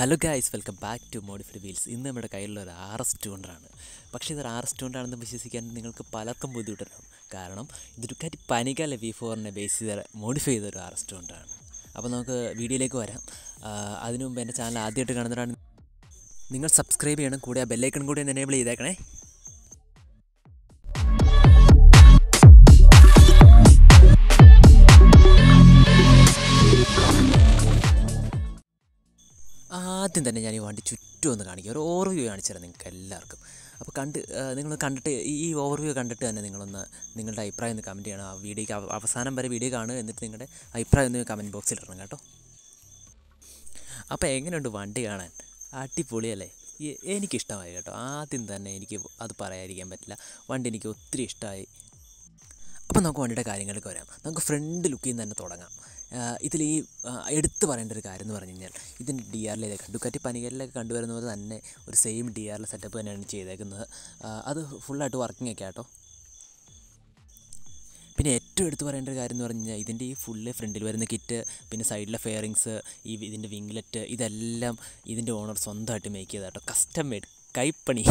hello guys welcome back to modified wheels ഇന്ന് നമ്മുടെ കയ്യിലുള്ള ഒരു ആർ എസ് ടു ഹൺഡ്രഡാണ് പക്ഷേ ഇതൊരു ആർ എസ് ടു ഹൺഡ്രഡാണെന്ന് വിശ്വസിക്കാൻ നിങ്ങൾക്ക് പലർക്കും ബുദ്ധിമുട്ടുണ്ടാകും കാരണം ഇത് ഡുക്കാറ്റി പനികാല വി ഫോറിനെ ബേസ് ചെയ്ത് മോഡിഫൈ ചെയ്ത ഒരു ആർ എസ് ടു ഹൺഡ്രഡാണ് അപ്പോൾ നമുക്ക് വീഡിയോയിലേക്ക് വരാം ആ, അതിനു മുമ്പ് എൻ്റെ ചാനൽ ആദ്യമായിട്ട് കാണുന്നവരാണ് നിങ്ങൾ സബ്സ്ക്രൈബ് ചെയ്യണം കൂടെ ആ ബെല്ലൈക്കൺ കൂടി ഒന്ന് എനേബിൾ ചെയ്തേക്കണേ ആദ്യം തന്നെ ഞാൻ ഈ വണ്ടി ചുറ്റും ഒന്ന് കാണിക്കാം ഒരു ഓവർവ്യൂ കാണിച്ചു തരാം നിങ്ങൾക്ക് എല്ലാവർക്കും അപ്പോൾ കണ്ട് നിങ്ങൾ കണ്ടിട്ട് ഈ- ഈ ഓവർവ്യൂ കണ്ടിട്ട് തന്നെ നിങ്ങളൊന്ന് നിങ്ങളുടെ അഭിപ്രായം ഒന്ന് കമൻറ്റ് ചെയ്യണം ആ വീഡിയോക്ക് അവ- അവസാനം വരെ വീഡിയോ കാണുക എന്നിട്ട് നിങ്ങളുടെ അഭിപ്രായം ഒന്ന് കമൻറ്റ് ബോക്സിൽ ഇടണം കേട്ടോ അപ്പോൾ എങ്ങനെയുണ്ട് വണ്ടി കാണാൻ അടിപൊളിയല്ലേ ഈ- എനിക്കിഷ്ടമായി കേട്ടോ ആദ്യം തന്നെ എനിക്ക് അത് പറയാതിരിക്കാൻ പറ്റില്ല വണ്ടി എനിക്ക് ഒത്തിരി ഇഷ്ടമായി അപ്പോൾ നമുക്ക് വണ്ടിയുടെ കാര്യങ്ങളിലേക്ക് വരാം നമുക്ക് ഫ്രണ്ട് ലുക്കിൽ നിന്ന് തന്നെ തുടങ്ങാം ഇതിൽ ഈ ആ, എടുത്തു പറയേണ്ട ഒരു കാര്യം എന്ന് പറഞ്ഞു കഴിഞ്ഞാൽ ഇതിൻ്റെ ഡി ആറിലേക്ക് ഡുക്കാറ്റി പനികളിലൊക്കെ കണ്ടുവരുന്ന പോലെ തന്നെ ഒരു സെയിം ഡി ആറിലെ സെറ്റപ്പ് തന്നെയാണ് ചെയ്തേക്കുന്നത് ആ, അത് ഫുള്ളായിട്ട് വർക്കിംഗ് ഒക്കെ ആട്ടോ പിന്നെ ഏറ്റവും എടുത്തു പറയേണ്ട ഒരു കാര്യം എന്ന് പറഞ്ഞു കഴിഞ്ഞാൽ ഇതിൻ്റെ ഈ ഫുള്ള് ഫ്രണ്ടിൽ വരുന്ന കിറ്റ് പിന്നെ സൈഡിലെ ഫെയറിങ്സ് ഈ ഇതിൻ്റെ വിംഗ്ലെറ്റ് ഇതെല്ലാം ഇതിൻ്റെ ഓണർ സ്വന്തമായിട്ട് മേക്ക് ചെയ്താട്ടോ കസ്റ്റം മെയ്ഡ് കൈപ്പണി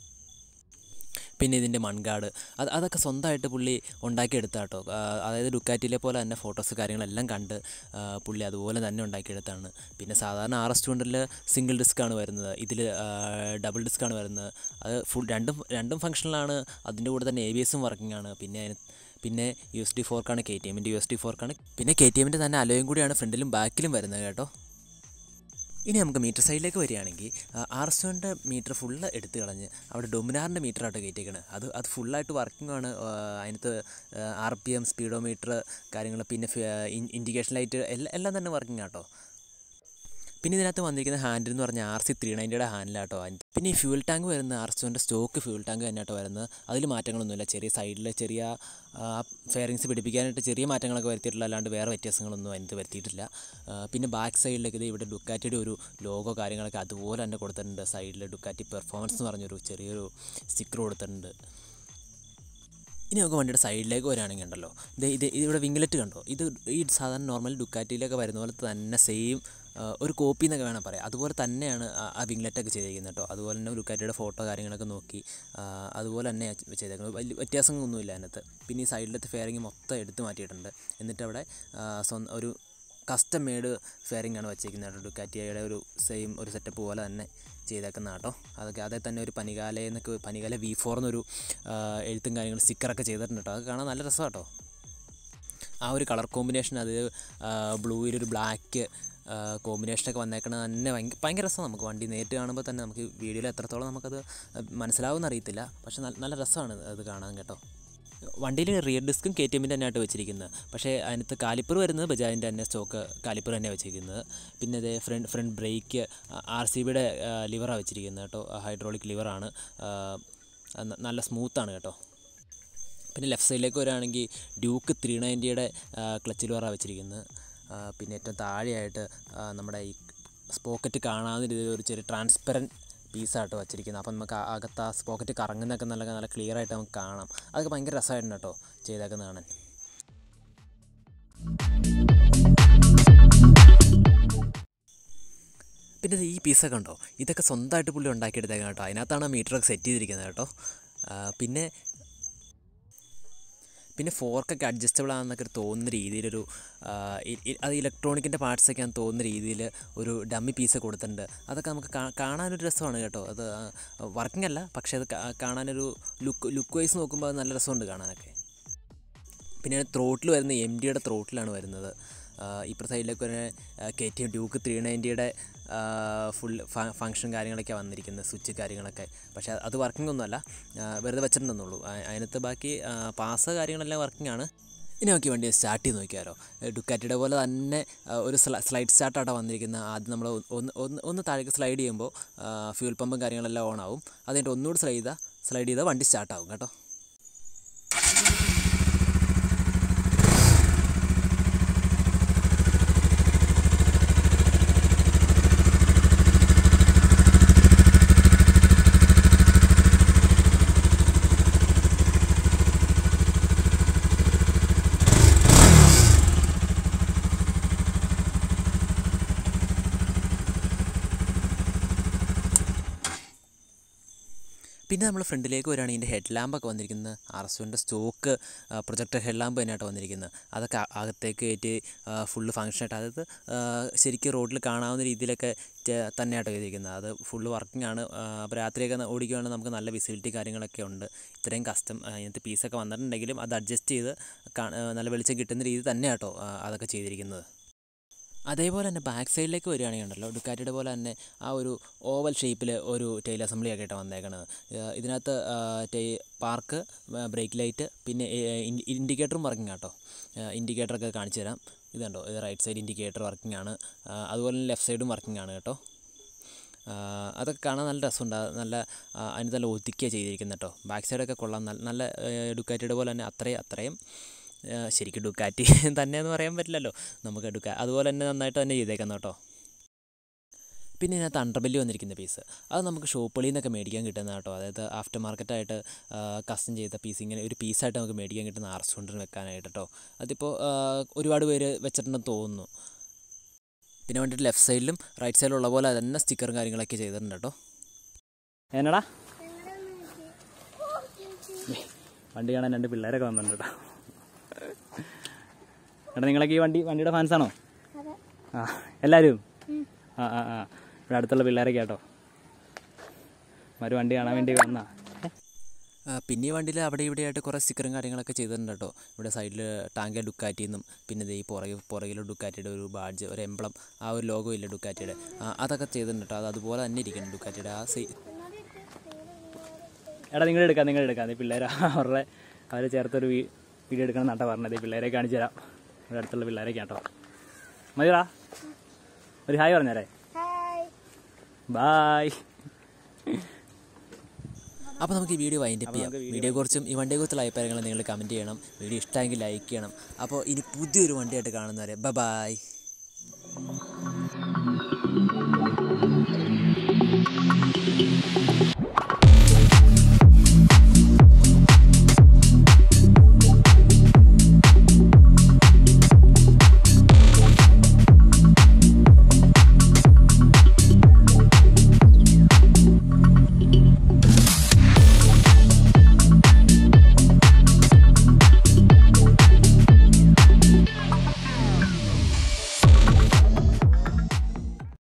പിന്നെ ഇതിൻ്റെ മൺകാട് അത് അതൊക്കെ സ്വന്തമായിട്ട് പുള്ളി ഉണ്ടാക്കിയെടുത്ത കേട്ടോ ആ, അതായത് ഡുക്കാറ്റിലെ പോലെ തന്നെ ഫോട്ടോസ് കാര്യങ്ങളെല്ലാം കണ്ട് ആ, പുള്ളി അതുപോലെ തന്നെ ഉണ്ടാക്കിയെടുത്താണ് പിന്നെ സാധാരണ ആർ എസ് ടൂണ്ടറിൽ സിംഗിൾ ഡിസ്ക്കാണ് വരുന്നത് ഇതിൽ ഡബിൾ ഡിസ്ക്കാണ് വരുന്നത് അത് ഫുൾ രണ്ടും രണ്ടും ഫങ്ഷനിലാണ് അതിൻ്റെ കൂടെ തന്നെ എ ബി എസും വർക്കിംഗ് ആണ് പിന്നെ അതിന് പിന്നെ യു എസ് ഡി ഫോർക്കാണ് കെ ടി എമ്മിൻ്റെ യു എസ് ഡി ഫോർക്കാണ് പിന്നെ കെ ടി എമ്മിൻ്റെ തന്നെ അലോയും കൂടിയാണ് ഫ്രണ്ടിലും ബാക്കിലും വരുന്നത് കേട്ടോ ഇനി നമുക്ക് മീറ്റർ സൈഡിലേക്ക് വരികയാണെങ്കിൽ ആർ എസ് ടുവിൻ്റെ മീറ്റർ ഫുള്ള് എടുത്തു കളഞ്ഞ് അവിടെ ഡൊമിനാറിൻ്റെ മീറ്ററായിട്ട് കയറ്റിയേക്കണത് അത് അത് ഫുള്ളായിട്ട് വർക്കിംഗ് ആണ് ആ, അതിനകത്ത് ആർ പി എം സ്പീഡോമീറ്റർ കാര്യങ്ങൾ പിന്നെ ഇൻഡിക്കേഷൻ ലൈറ്റ് എല്ലാം എല്ലാം തന്നെ വർക്കിംഗ് ആട്ടോ പിന്നെ ഇതിനകത്ത് വന്നിരിക്കുന്ന ഹാൻഡിൽ എന്ന് പറഞ്ഞാൽ ആർ സി ത്രീ നയൻറ്റിയുടെ ഹാൻഡിലാട്ടോ അതിന് പിന്നെ ഈ ഫ്യൂൽ ടാങ്ക് വരുന്ന R S stock fuel tank തന്നെയാട്ടോ വരുന്നത് അതിൽ മാറ്റങ്ങളൊന്നുമില്ല ചെറിയ സൈഡിൽ ചെറിയ ഫെയറിങ്സ് പിടിപ്പിക്കാനായിട്ട് ചെറിയ മാറ്റങ്ങളൊക്കെ വരുത്തിയിട്ടില്ല അല്ലാണ്ട് വേറെ വ്യത്യാസങ്ങളൊന്നും അതിനകത്ത് വരുത്തിയിട്ടില്ല ആ, പിന്നെ ബാക്ക് സൈഡിലേക്ക് ഇത് ഇവിടെ ഡുക്കാറ്റിയുടെ ഒരു ലോഗോ കാര്യങ്ങളൊക്കെ അതുപോലെ തന്നെ കൊടുത്തിട്ടുണ്ട് സൈഡിൽ ഡുക്കാറ്റി പെർഫോമൻസ് എന്ന് പറഞ്ഞൊരു ചെറിയൊരു സ്റ്റിക്കർ കൊടുത്തിട്ടുണ്ട് ഇനി നമുക്ക് വണ്ടിയുടെ സൈഡിലേക്ക് വരികയാണെങ്കിൽ ഉണ്ടല്ലോ ഇത് ഇത് ഇവിടെ വിംഗ്ലെറ്റ് കണ്ടോ ഇത് ഈ സാധാരണ നോർമൽ ഡുക്കാറ്റിയിലൊക്കെ വരുന്ന പോലെ തന്നെ സെയിം ഒരു കോപ്പി എന്നൊക്കെ വേണം പറയാം അതുപോലെ തന്നെയാണ് ആ- ആ വിംഗ്ലെറ്റൊക്കെ ചെയ്തിരിക്കുന്നത് കേട്ടോ അതുപോലെ തന്നെ ഡുക്കാറ്റിയുടെ ഫോട്ടോ കാര്യങ്ങളൊക്കെ നോക്കി ആ, അതുപോലെ തന്നെ ചെയ്തേക്കുന്നത് വലിയ വ്യത്യാസങ്ങളൊന്നുമില്ല അതിനകത്ത് പിന്നെ ഈ സൈഡിലത്തെ ഫെയറിങ് മൊത്തം എടുത്ത് മാറ്റിയിട്ടുണ്ട് എന്നിട്ട് അവിടെ ആ, സ്വന്തം ഒരു കസ്റ്റം മെയ്ഡ് ഫെയറിംഗ് ആണ് വെച്ചിരിക്കുന്നത് കേട്ടോ ഡുക്കാറ്റിയുടെ ഒരു സെയിം ഒരു സെറ്റപ്പ് പോലെ തന്നെ ചെയ്തേക്കുന്ന കേട്ടോ അതൊക്കെ അതേ തന്നെ ഒരു പനികാല എന്നൊക്കെ പനികാല വി ഫോർ എന്നൊരു ആ, എഴുത്തും കാര്യങ്ങളും സ്റ്റിക്കറൊക്കെ ചെയ്തിട്ടുണ്ട് കേട്ടോ അത് കാണാൻ നല്ല രസമാണ് കേട്ടോ ആ ഒരു കളർ കോമ്പിനേഷൻ അത് ബ്ലൂയിലൊരു ബ്ലാക്ക് കോമ്പിനേഷനൊക്കെ വന്നേക്കണത് തന്നെ ഭയങ്കര ഭയങ്കര രസമാണ് നമുക്ക് വണ്ടി നേരിട്ട് കാണുമ്പോൾ തന്നെ നമുക്ക് വീഡിയോയിൽ എത്രത്തോളം നമുക്കത് മനസ്സിലാവുമെന്ന് അറിയത്തില്ല പക്ഷെ നല്ല നല്ല രസമാണ് അത് കാണാൻ കേട്ടോ വണ്ടിയിൽ റിയർ ഡിസ്കും കെ ടി എമ്മിൻ്റെ തന്നെയായിട്ട് വെച്ചിരിക്കുന്നത് പക്ഷേ അതിനകത്ത് കാലിപ്പർ വരുന്നത് ബജാജിൻ്റെ തന്നെ സ്റ്റോക്ക് കാലിപ്പർ തന്നെ വെച്ചിരിക്കുന്നത് പിന്നെ ഇത് front front brake R C ബിയുടെ ലിവറാണ് വെച്ചിരിക്കുന്നത് കേട്ടോ ഹൈഡ്രോളിക് ലിവറാണ് നല്ല സ്മൂത്താണ് കേട്ടോ പിന്നെ ലെഫ്റ്റ് സൈഡിലേക്ക് വരികയാണെങ്കിൽ ഡ്യൂക്ക് ത്രീ നയൻറ്റിയുടെ ക്ലച്ച് ലിവറാണ് വെച്ചിരിക്കുന്നത് ആ, പിന്നെ ഏറ്റവും താഴെയായിട്ട് ആ, നമ്മുടെ ഈ സ്പോക്കറ്റ് കാണാവുന്ന രീതിയിൽ ഒരു ചെറിയ ട്രാൻസ്പെറൻറ്റ് പീസായിട്ട് വെച്ചിരിക്കുന്നത് അപ്പം നമുക്ക് ആ അകത്ത് ആ സ്പോക്കറ്റ് കറങ്ങുന്നതൊക്കെ നല്ല നല്ല ക്ലിയർ ആയിട്ട് നമുക്ക് കാണാം അതൊക്കെ ഭയങ്കര രസമായിട്ടുണ്ട് കേട്ടോ ചെയ്തേക്കുന്നത് കാണാൻ പിന്നെ ഇത് ഈ പീസൊക്കെ ഉണ്ടോ ഇതൊക്കെ സ്വന്തമായിട്ട് പുള്ളി ഉണ്ടാക്കിയെടുത്തേക്കാം കേട്ടോ അതിനകത്താണ് ആ മീറ്ററൊക്കെ സെറ്റ് ചെയ്തിരിക്കുന്നത് കേട്ടോ ആ, പിന്നെ പിന്നെ ഫോർക്കൊക്കെ അഡ്ജസ്റ്റബിൾ ആണെന്നൊക്കെ ഒരു തോന്നുന്ന രീതിയിലൊരു ആ, ഇ- ഇ- അത് ഇലക്ട്രോണിക്കിൻ്റെ പാർട്സൊക്കെ ആണെന്ന് തോന്നുന്ന രീതിയിൽ ഒരു ഡമ്മി പീസ് കൊടുത്തിട്ടുണ്ട് അതൊക്കെ നമുക്ക് കാ- കാണാനൊരു രസമാണ് കേട്ടോ അത് വർക്കിംഗ് അല്ല പക്ഷേ അത് കാ- കാണാനൊരു ലുക്ക് ലുക്ക് വൈസ് നോക്കുമ്പോൾ അത് നല്ല രസമുണ്ട് കാണാനൊക്കെ പിന്നെ ത്രോട്ടിൽ വരുന്ന എം ഡിയുടെ ത്രോട്ടിലാണ് വരുന്നത് ഇപ്പുറത്തെ സൈഡിലേക്ക് വരുന്ന K T M Duke three നയൻറ്റിയുടെ ഫുൾ ഫങ്ഷൻ കാര്യങ്ങളൊക്കെ വന്നിരിക്കുന്നത് സ്വിച്ച് കാര്യങ്ങളൊക്കെ പക്ഷേ അത് വർക്കിംഗ് ഒന്നുമല്ല ആ, വെറുതെ വെച്ചിട്ടുണ്ടെന്നുള്ളൂ ആ- അതിനകത്ത് ബാക്കി പാസ് കാര്യങ്ങളെല്ലാം വർക്കിംഗ് ആണ് ഇനി നോക്കി വണ്ടി സ്റ്റാർട്ട് ചെയ്ത് നോക്കിയാലോ ഡുക്കാറ്റിയുടെ പോലെ തന്നെ ആ, ഒരു സ്ലൈഡ് സ്റ്റാർട്ടാണ് വന്നിരിക്കുന്നത് ആദ്യം നമ്മൾ ഒന്ന് ഒന്ന് ഒന്ന് താഴേക്ക് സ്ലൈഡ് ചെയ്യുമ്പോൾ ഫ്യൂൽ പമ്പും കാര്യങ്ങളെല്ലാം ഓൺ ആവും അത് കഴിഞ്ഞിട്ട് ഒന്നുകൂടി സ്ലൈഡ് ചെയ്താൽ സ്ലൈഡ് ചെയ്താൽ വണ്ടി സ്റ്റാർട്ടാവും കേട്ടോ പിന്നെ നമ്മൾ ഫ്രണ്ടിലേക്ക് വരികയാണെങ്കിൽ ഇതിൻ്റെ ഹെഡ് ലാമ്പൊക്കെ വന്നിരിക്കുന്നത് ആർ എസ് ടുവിൻ്റെ സ്റ്റോക്ക് പ്രൊജക്ടർ ഹെഡ് ലാമ്പ് തന്നെയായിട്ട് വന്നിരിക്കുന്നത് അതൊക്കെ അ- അകത്തേക്ക് കയറ്റി ഫുള്ള് ഫങ്ഷനായിട്ട് അതായത് ആ, ശരിക്കും റോഡിൽ കാണാവുന്ന രീതിയിലൊക്കെ ചെ- തന്നെയാട്ടോ ചെയ്തിരിക്കുന്നത് അത് ഫുള്ള് വർക്കിംഗ് ആണ് അപ്പോൾ രാത്രിയൊക്കെ ന- ഓടിക്കുകയാണെങ്കിൽ നമുക്ക് നല്ല വിസിബിലിറ്റി കാര്യങ്ങളൊക്കെ ഉണ്ട് ഇത്രയും കസ്റ്റം ഇതിനകത്ത് പീസൊക്കെ വന്നിട്ടുണ്ടെങ്കിലും അത് അഡ്ജസ്റ്റ് ചെയ്ത് കാ- ആ, നല്ല വെളിച്ചം കിട്ടുന്ന രീതി തന്നെയാട്ടോ ആ, അതൊക്കെ ചെയ്തിരിക്കുന്നത് അതേപോലെ തന്നെ ബാക്ക് സൈഡിലേക്ക് വരികയാണെങ്കിൽ ഉണ്ടല്ലോ ഡുക്കാറ്റിയുടെ പോലെ തന്നെ ആ ഒരു ഓവൽ ഷേപ്പിൽ ഒരു ടെയിൽ അസംബ്ലി ഒക്കെ ആയിട്ടാണ് വന്നേക്കണത് ഏഹ് ഇതിനകത്ത് ടേ പാർക്ക് ബ്രേക്ക് ലൈറ്റ് പിന്നെ ഇൻഡിക്കേറ്ററും വർക്കിംഗ് ആട്ടോ ഇൻഡിക്കേറ്ററൊക്കെ കാണിച്ചു തരാം ഇതുണ്ടോ ഇത് റൈറ്റ് സൈഡ് ഇൻഡിക്കേറ്റർ വർക്കിംഗ് ആണ് ആ, അതുപോലെ തന്നെ ലെഫ്റ്റ് സൈഡും വർക്കിംഗ് ആണ് കേട്ടോ ആ, അതൊക്കെ കാണാൻ നല്ല രസമുണ്ട് ആ, നല്ല ആ, അതിന് നല്ല ഒതുക്കിയാണ് ചെയ്തിരിക്കുന്നത് കേട്ടോ ബാക്ക് സൈഡൊക്കെ കൊള്ളാം നല്ല നല്ല ഡുക്കാറ്റിയുടെ പോലെ തന്നെ അത്രയും അത്രയും ആ, ശരിക്കും ഡുക്കാറ്റി തന്നെയെന്ന് പറയാൻ പറ്റില്ലല്ലോ നമുക്ക് ഡുക്കാ അതുപോലെ തന്നെ നന്നായിട്ട് തന്നെ ചെയ്തേക്കുന്നത് കേട്ടോ പിന്നെ ഇതിനകത്ത് അണ്ടർബെല്ലി വന്നിരിക്കുന്ന പീസ് അത് നമുക്ക് ഷോപ്പുകളിൽ നിന്നൊക്കെ മേടിക്കാൻ കിട്ടുന്ന കേട്ടോ അതായത് ആഫ്റ്റർ മാർക്കറ്റായിട്ട് കസ്റ്റം ചെയ്ത പീസ് ഇങ്ങനെ ഒരു പീസായിട്ട് നമുക്ക് മേടിക്കാൻ കിട്ടുന്ന ആർസ് കൊണ്ടിന് വെക്കാനായിട്ട് കേട്ടോ അതിപ്പോൾ ആ, ഒരുപാട് പേര് വെച്ചിട്ടുണ്ടെന്ന് തോന്നുന്നു പിന്നെ വേണ്ടിയിട്ട് ലെഫ്റ്റ് സൈഡിലും റൈറ്റ് സൈഡിലും ഉള്ള പോലെ തന്നെ സ്റ്റിക്കറും കാര്യങ്ങളൊക്കെ ചെയ്തിട്ടുണ്ട് കേട്ടോ എന്നടാ വണ്ടി കാണാൻ രണ്ട് പിള്ളേരൊക്കെ വന്നിട്ടുണ്ട് കേട്ടോ എടാ നിങ്ങളൊക്കെ ഈ വണ്ടി വണ്ടിയുടെ ഫാൻസാണോ ആ എല്ലാവരും ആ ആ ആ ഇവിടെ അടുത്തുള്ള പിള്ളേരൊക്കെ കേട്ടോ ഒരു വണ്ടി കാണാൻ വേണ്ടി വന്നാ ആ, പിന്നെ ഈ വണ്ടിയിൽ അവിടെ ഇവിടെ ആയിട്ട് കുറേ സ്റ്റിക്കറും കാര്യങ്ങളൊക്കെ ചെയ്തിട്ടുണ്ട് കേട്ടോ ഇവിടെ സൈഡിൽ ടാങ്ക ഡുക്കാറ്റിന്നും പിന്നെ ദേ ഈ പുറകിൽ പുറകിൽ ഡുക്കാറ്റിയുടെ ഒരു ബാഡ്ജ് ഒരു എംബ്ലം ആ ഒരു ലോഗോ ഇല്ല ഡുക്കാറ്റിയുടെ ആ, അതൊക്കെ ചെയ്തിട്ടുണ്ട് കേട്ടോ അത് അതുപോലെ തന്നെ ഇരിക്കുന്നു ഡുക്കാറ്റിയുടെ ആ സൈ എടാ നിങ്ങൾ എടുക്കാം നിങ്ങൾ എടുക്കാം ഈ പിള്ളേർ അവരുടെ അവർ ചേർത്തൊരു വീ- വീഡിയോ എടുക്കണം എന്നാട്ടാ പറഞ്ഞത് ഈ പിള്ളേരെ കാണിച്ചു തരാം ഇവിടെ അടുത്തുള്ള പിള്ളേരൊക്കെ കേട്ടോ മതിടാ ഒരു ഹായ് പറഞ്ഞേരേ ബായ് അപ്പോൾ നമുക്ക് ഈ വീഡിയോ വൈൻഡപ്പ് ചെയ്യാം വീഡിയോയെക്കുറിച്ചും ഈ വണ്ടിയെക്കുറിച്ചുള്ള അഭിപ്രായങ്ങൾ നിങ്ങൾ കമൻറ്റ് ചെയ്യണം വീഡിയോ ഇഷ്ടമെങ്കിൽ ലൈക്ക് ചെയ്യണം അപ്പോൾ ഇനി പുതിയൊരു വണ്ടിയായിട്ട് കാണുന്നവരെ ബ ബായ്